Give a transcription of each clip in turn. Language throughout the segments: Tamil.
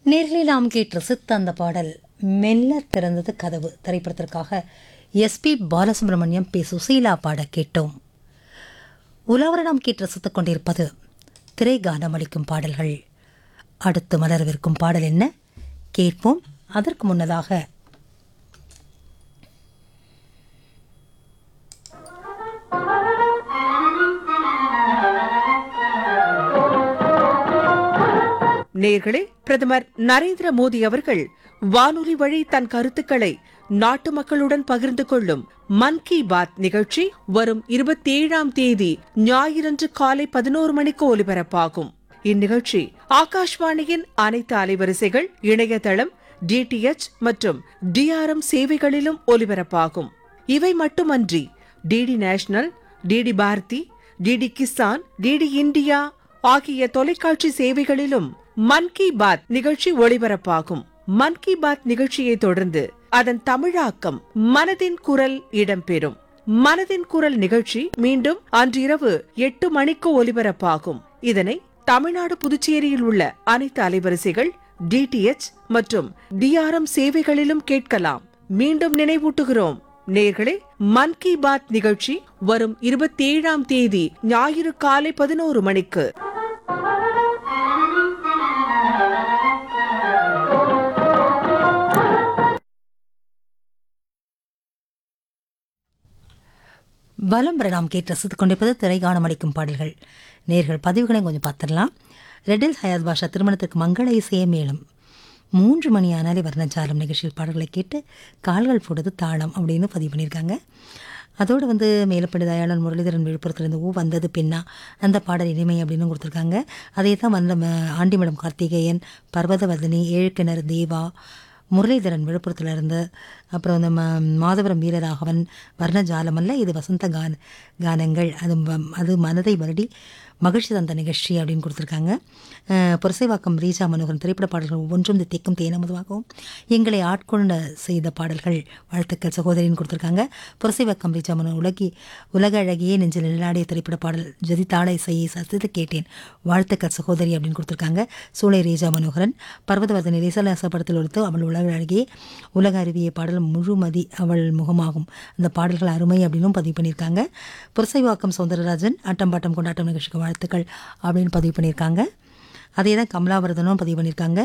நேரில் நாம் கேட்டு ரசித்த அந்த பாடல் மெல்ல திறந்தது கதவு திரைப்படத்திற்காக எஸ்பி பாலசுப்ரமணியம் பி சுசீலா பாட கேட்டோம் உலாவர நாம் கேட்டு ரசித்துக் கொண்டிருப்பது திரை கானம் அளிக்கும் பாடல்கள் அடுத்து மலரவிருக்கும் பாடல் என்ன கேட்போம் அதற்கு முன்னதாக நேர்களே பிரதமர் நரேந்திர மோடி அவர்கள் வானொலி வழி தன் கருத்துக்களை நாட்டு மக்களுடன் பகிர்ந்து கொள்ளும் மன் கி பாத் நிகழ்ச்சி வரும் இருபத்தி ஏழாம் தேதி ஞாயிறன்று காலை பதினோரு மணிக்கு ஒலிபரப்பாகும் இந்நிகழ்ச்சி ஆகாஷ்வாணியின் அனைத்து அலைவரிசைகள் இணையதளம் டிடிஎச் மற்றும் டிஆர்எம் சேவைகளிலும் ஒலிபரப்பாகும் இவை மட்டுமன்றி DD national DD Bharati DD Kisan DD India ஆகிய தொலைக்காட்சி சேவைகளிலும் மன் கி பாத் நிகழ்ச்சி ஒளிபரப்பாகும் மன் கி பாத் நிகழ்ச்சியை தொடர்ந்து அதன் தமிழாக்கம் மனதின் குரல் இடம்பெறும் மனதின் குரல் நிகழ்ச்சி மீண்டும் அன்றிரவு எட்டு மணிக்கு ஒலிபரப்பாகும் இதனை தமிழ்நாடு புதுச்சேரியில் உள்ள அனைத்து அலைவரிசைகள் டிடிஎச் மற்றும் டிஆர்எம் சேவைகளிலும் கேட்கலாம் மீண்டும் நினைவூட்டுகிறோம் நேர்களே மன் கி பாத் நிகழ்ச்சி வரும் இருபத்தி ஏழாம் தேதி ஞாயிறு காலை பதினோரு மணிக்கு பலம் பெற நாம் கேட்டு ரசித்துக் கொண்டிருப்பது திரைகாணம் அளிக்கும் பாடல்கள் நேர்கள் பதிவுகளை கொஞ்சம் பார்த்துடலாம் ரெட்டில் ஹயாத் பாஷா திருமணத்திற்கு மங்கள இசையே மேலும் மூன்று மணி ஆனாலே வர்ணஜாலம் நிகழ்ச்சியில் பாடல்களை கேட்டு கால்கள் போடுறது தாளம் அப்படின்னு பதிவு பண்ணியிருக்காங்க அதோடு வந்து மேலப்படி தயாளன் முரளிதரன் விழுப்புரத்துலேருந்து ஊ வந்தது பெண்ணா அந்த பாடல் இனிமை அப்படின்னு கொடுத்துருக்காங்க அதே தான் வந்த ம- ஆண்டிமடம் கார்த்திகேயன் பர்வதவதனி ஏழுக்கிணறு தேவா முரளிதரன் விழுப்புரத்துல இருந்து அப்புறம் இந்த ம மாதவரம் வீரராகவன் வர்ணஜாலமல்ல இது வசந்த கான கானங்கள் அது ம- அது மனதை வருடி மகிழ்ச்சி தந்த நிகழ்ச்சி அப்படின்னு கொடுத்துருக்காங்க அஹ், புரசைவாக்கம் ரீஜா மனோகரன் திரைப்பட பாடல்கள் ஒவ்வொன்றும் இந்த தேக்கும் தேனமுதுவாகவும் எங்களை ஆட்கொண்ட செய்த பாடல்கள் வாழ்த்துக்கள் சகோதரின்னு கொடுத்துருக்காங்க புரசைவாக்கம் ரீஜா மனோ உலகி உலக அழகியே நெஞ்சில் நிலாடிய திரைப்பட பாடல் ஜதி தாள இசையை சசித்து கேட்டேன் வாழ்த்துக்கள் சகோதரி அப்படின்னு கொடுத்துருக்காங்க சூளை ரீஜா மனோகரன் பர்வதவர்தனி ரீசலாச படத்தில் ஒருத்து அவள் உலக அழகியே உலக அறிவிய பாடல் முழுமதி அவள் முகமாகும் அந்த பாடல்கள் அருமை அப்படின்னும் பதிவு பண்ணியிருக்காங்க புரசைவாக்கம் சௌந்தரராஜன் ஆட்டம் கொண்டாட்டம் நிகழ்ச்சிக்கு வாழ்த்துக்கள் அப்படின்னு பதிவு பண்ணியிருக்காங்க அதே தான் கமலாவரதனும் பதிவு பண்ணியிருக்காங்க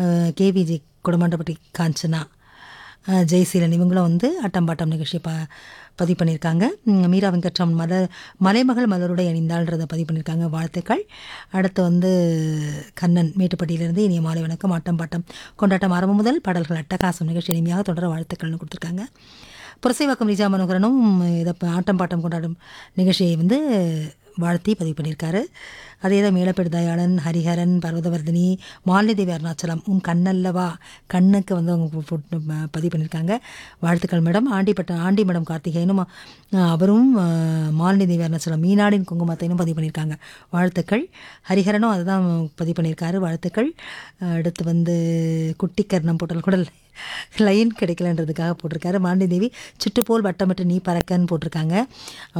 கேவிஜி குடமாண்டப்பட்டி காஞ்சனா அஹ், ஜெயசீலன் இவங்களும் வந்து அட்டம்பாட்டம் நிகழ்ச்சியை ப பதிவு பண்ணியிருக்காங்க ம், மீரா வெங்கட்ராமன் மலர் மலைமகள் மலருடைய அணிந்தாள்ன்றதை பதிவு பண்ணியிருக்காங்க வாழ்த்துக்கள் அடுத்து வந்து கண்ணன் மேட்டுப்பட்டியிலிருந்து இனிய மாலை வணக்கம் ஆட்டம் பாட்டம் கொண்டாட்டம் ஆரம்பம் முதல் பாடல்கள் அட்டகாசம் நிகழ்ச்சி இனிமையாக தொடர வாழ்த்துக்கள்னு கொடுத்துருக்காங்க புரசைவாக்கம் நிஜா மனோகரனும் இதை ப- ஆட்டம் பாட்டம் கொண்டாடும் நிகழ்ச்சியை வந்து வாழ்த்தி பதிவு பண்ணியிருக்காரு அதே தான் மேலப்பெடு தயாளன் ஹரிஹரன் பர்வதவர்தினி மாலினி அருணாச்சலம் உன் கண்ணல்லவா கண்ணுக்கு வந்து அவங்க பு- போட்டு ம- பதிவு பண்ணியிருக்காங்க வாழ்த்துக்கள் மேடம் ஆண்டிப்பட்ட ஆண்டி மேடம் கார்த்திகேயனும் அஹ், அவரும் அஹ், மாலினி தேவி அருணாச்சலம் மீனாடின் குங்குமத்தையும் பதிவு பண்ணியிருக்காங்க வாழ்த்துக்கள் ஹரிஹரனும் அதுதான் பதிவு பண்ணியிருக்காரு வாழ்த்துக்கள் அஹ், அடுத்து வந்து குட்டிக்கர்ணம் போட்டல் கூட லைன் கிடைக்கலன்றதுக்காக போட்டிருக்காரு மாலினி தேவி சுற்றுப்போல் வட்டமிட்டு நீ பறக்கன்னு போட்டிருக்காங்க